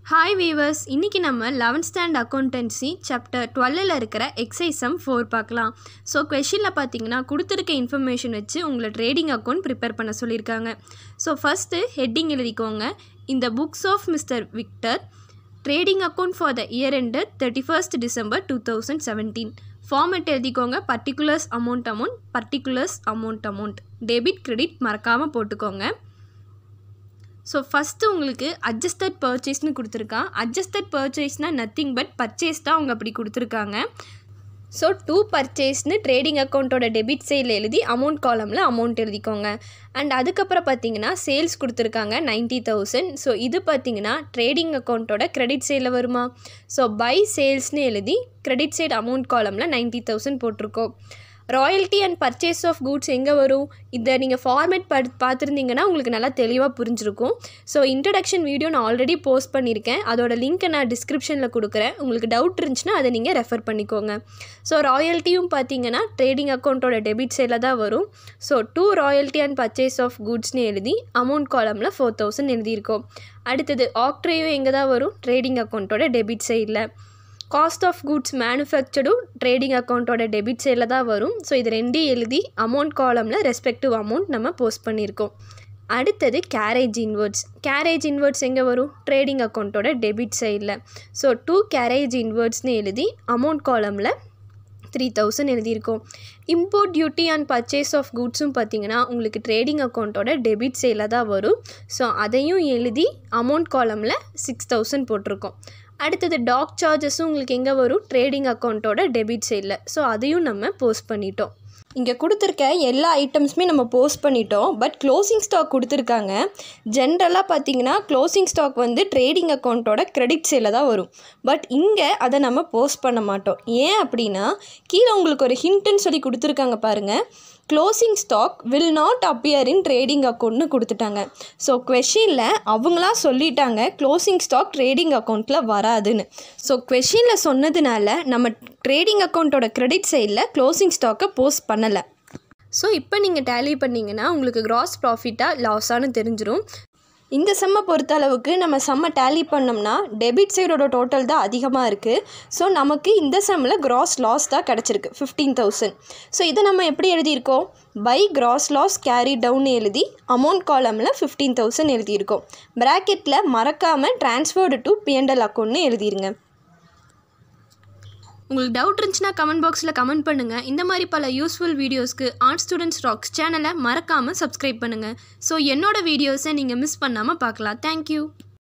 hi viewers இன்றைக்கி நம்ம eleventh standard accountancy chapter டுவெல்லில் இருக்கிற எக்ஸைசம் ஃபோர் பார்க்கலாம் ஸோ கொஷினில் பார்த்தீங்கன்னா கொடுத்துருக்க இன்ஃபர்மேஷன் வச்சு உங்களை ட்ரேடிங் அக்கௌண்ட் ப்ரிப்பேர் பண்ண சொல்லியிருக்காங்க ஸோ ஃபஸ்ட்டு ஹெட்டிங் எழுதிக்கோங்க இந்த books of mister Victor trading account for the year end thirty first December two thousand seventeen format எழுதிக்கோங்க particulars amount amount particulars amount amount debit credit மறக்காமல் போட்டுக்கோங்க so first உங்களுக்கு adjusted பர்ச்சேஸ்னு கொடுத்துருக்கான் adjusted பர்ச்சேஸ்னால் nothing but purchase தான் அவங்க அப்படி கொடுத்துருக்காங்க ஸோ டூ பர்ச்சேஸ்னு ட்ரேடிங் அக்கௌண்ட்டோட டெபிட் சைடில் எழுதி அமௌண்ட் காலமில் அமௌண்ட் எழுதிக்கோங்க அண்ட் அதுக்கப்புறம் பார்த்தீங்கன்னா சேல்ஸ் கொடுத்துருக்காங்க நைன்ட்டி தௌசண்ட் ஸோ இது பார்த்தீங்கன்னா ட்ரேடிங் அக்கௌண்ட்டோட கிரெடிட் சைடில் வருமா ஸோ பை சேல்ஸ்னு எழுதி கிரெடிட் சைடு அமௌண்ட் காலமில் நைன்ட்டி தௌசண்ட் போட்டிருக்கோம் royalty and purchase of goods எங்கே வரும் இதை நீங்கள் ஃபார்மேட் பட் பார்த்துருந்தீங்கன்னா உங்களுக்கு நல்லா தெளிவாக புரிஞ்சிருக்கும் ஸோ இன்ட்ரடக்ஷன் வீடியோ நான் ஆல்ரெடி போஸ்ட் பண்ணியிருக்கேன் அதோட லிங்க்கை நான் டிஸ்கிரிப்ஷனில் கொடுக்குறேன் உங்களுக்கு டவுட் இருந்துச்சுன்னா அதை நீங்கள் ரெஃபர் பண்ணிக்கோங்க ஸோ ராயல்ட்டியும் பார்த்தீங்கன்னா ட்ரேடிங் அக்கௌண்ட்டோட டெபிட் சைடில் தான் வரும் so to royalty and purchase of கூட்ஸ்னு எழுதி அமௌண்ட் காலமில் ஃபோர் தௌசண்ட் எழுதியிருக்கோம் அடுத்தது ஆக்ட்ரேயும் எங்கே தான் வரும் ட்ரேடிங் அக்கௌண்ட்டோட டெபிட் சைடில் காஸ்ட் ஆஃப் குட்ஸ் மேனுஃபேக்சர்டும் ட்ரேடிங் அக்கௌண்ட்டோட டெபிட் சைடில் தான் வரும் ஸோ இது ரெண்டையும் எழுதி அமௌண்ட் காலமில் ரெஸ்பெக்டிவ் அமௌண்ட் நம்ம போஸ்ட் பண்ணியிருக்கோம் அடுத்தது கேரேஜ் இன்வெர்ட்ஸ் கேரேஜ் இன்வெர்ட்ஸ் எங்கே வரும் ட்ரேடிங் அக்கௌண்ட்டோட டெபிட் சைடில் ஸோ டூ கேரேஜ் இன்வெர்ட்ஸ்னு எழுதி அமௌண்ட் காலமில் த்ரீ தௌசண்ட் எழுதியிருக்கோம் import duty and purchase of குட்ஸும் பார்த்தீங்கன்னா உங்களுக்கு ட்ரேடிங் அக்கௌண்ட்டோட டெபிட் சைடில் தான் வரும் ஸோ அதையும் எழுதி அமௌண்ட் காலமில் சிக்ஸ் தௌசண்ட் போட்டிருக்கோம் அடுத்தது டாக் சார்ஜஸும் உங்களுக்கு எங்கே வரும் ட்ரேடிங் அக்கௌண்ட்டோட டெபிட் சைடில் ஸோ அதையும் நம்ம போஸ்ட் பண்ணிட்டோம் இங்கே கொடுத்துருக்க எல்லா ஐட்டம்ஸுமே நம்ம போஸ்ட் பண்ணிட்டோம் பட் க்ளோசிங் ஸ்டாக் கொடுத்துருக்காங்க ஜென்ரலாக பார்த்தீங்கன்னா க்ளோசிங் ஸ்டாக் வந்து ட்ரேடிங் அக்கௌண்ட்டோட கிரெடிட் சைடில் தான் வரும் பட் இங்கே அதை நம்ம போஸ்ட் பண்ண மாட்டோம் ஏன் அப்படின்னா கீழே உங்களுக்கு ஒரு ஹிண்ட்டுன்னு சொல்லி கொடுத்துருக்காங்க பாருங்கள் closing stock will not appear in trading அக்கௌண்ட்னு கொடுத்துட்டாங்க ஸோ கொஷினில் அவங்களா சொல்லிட்டாங்க க்ளோசிங் ஸ்டாக் ட்ரேடிங் அக்கௌண்ட்டில் வராதுன்னு ஸோ கொஷினில் சொன்னதுனால நம்ம ட்ரேடிங் அக்கௌண்ட்டோட கிரெடிட் சைடில் க்ளோசிங் ஸ்டாக்கை போஸ்ட் பண்ணலை ஸோ இப்போ நீங்கள் டேலி பண்ணிங்கன்னா உங்களுக்கு கிராஸ் ப்ராஃபிட்டாக லாஸானு தெரிஞ்சிடும் இந்த செம்மை பொறுத்த அளவுக்கு நம்ம செம்ம டேலி பண்ணோம்னா டெபிட் சைடோட டோட்டல் தான் அதிகமாக இருக்குது ஸோ நமக்கு இந்த செம்மில் கிராஸ் லாஸ் தான் கிடச்சிருக்கு ஃபிஃப்டீன் தௌசண்ட் ஸோ இதை நம்ம எப்படி எழுதியிருக்கோம் by gross loss carry down எழுதி அமௌண்ட் காலமில் ஃபிஃப்டீன் தௌசண்ட் எழுதியிருக்கோம் ப்ராக்கெட்டில் மறக்காமல் ட்ரான்ஸ்ஃபர்டு டு பிஎன்எல் அக்கௌண்ட்னு எழுதிருங்க உங்களுக்கு டவுட் இருந்துச்சுன்னா கமெண்ட் பாக்ஸில் கமெண்ட் பண்ணுங்கள் இந்த மாதிரி பல யூஸ்ஃபுல் வீடியோஸ்க்கு ஆர்ட் ஸ்டூடெண்ட்ஸ் ராக்ஸ் சேனலை மறக்காமல் சப்ஸ்கிரைப் பண்ணுங்கள் ஸோ என்னோட வீடியோஸை நீங்கள் மிஸ் பண்ணாமல் பார்க்கலாம் தேங்க்யூ